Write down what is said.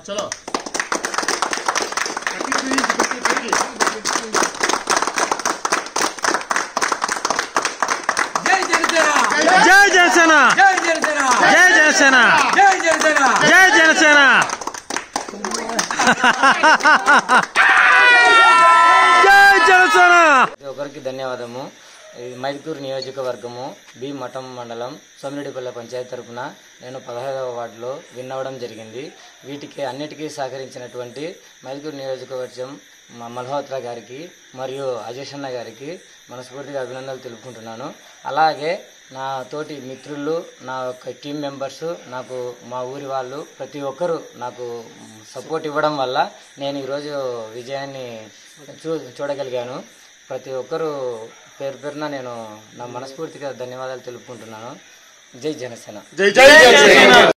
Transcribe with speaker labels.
Speaker 1: చలో
Speaker 2: జై జనసేన
Speaker 3: జై జనసేన
Speaker 2: జై జనసేన
Speaker 3: జై జనసేన
Speaker 2: జై జనసేన
Speaker 3: జై జనసేన జై జనసేన
Speaker 4: ప్రతి ఒక్కరికి ధన్యవాదము ఇది మైదుకూరు నియోజకవర్గము బి మఠం మండలం సోమిరెడ్డిపల్లె పంచాయతీ తరపున నేను పదహైదవ వార్డులో విన్ అవ్వడం జరిగింది వీటికి అన్నిటికీ సహకరించినటువంటి మైదుకూరు నియోజకవర్గం మ- మల్హోత్రా గారికి మరియు అజేష్ అన్న గారికి మనస్ఫూర్తిగా అభినందనలు తెలుపుకుంటున్నాను అలాగే నా తోటి మిత్రులు నా యొక్క టీం మెంబర్స్ నాకు మా ఊరి వాళ్ళు ప్రతి ఒక్కరూ నాకు సపోర్ట్ ఇవ్వడం వల్ల నేను ఈరోజు విజయాన్ని చూ చూడగలిగాను ప్రతి ఒక్కరూ పేరు పేరున నేను నా మనస్ఫూర్తిగా ధన్యవాదాలు తెలుపుకుంటున్నాను జై జనసేన
Speaker 1: జై జై జనసేన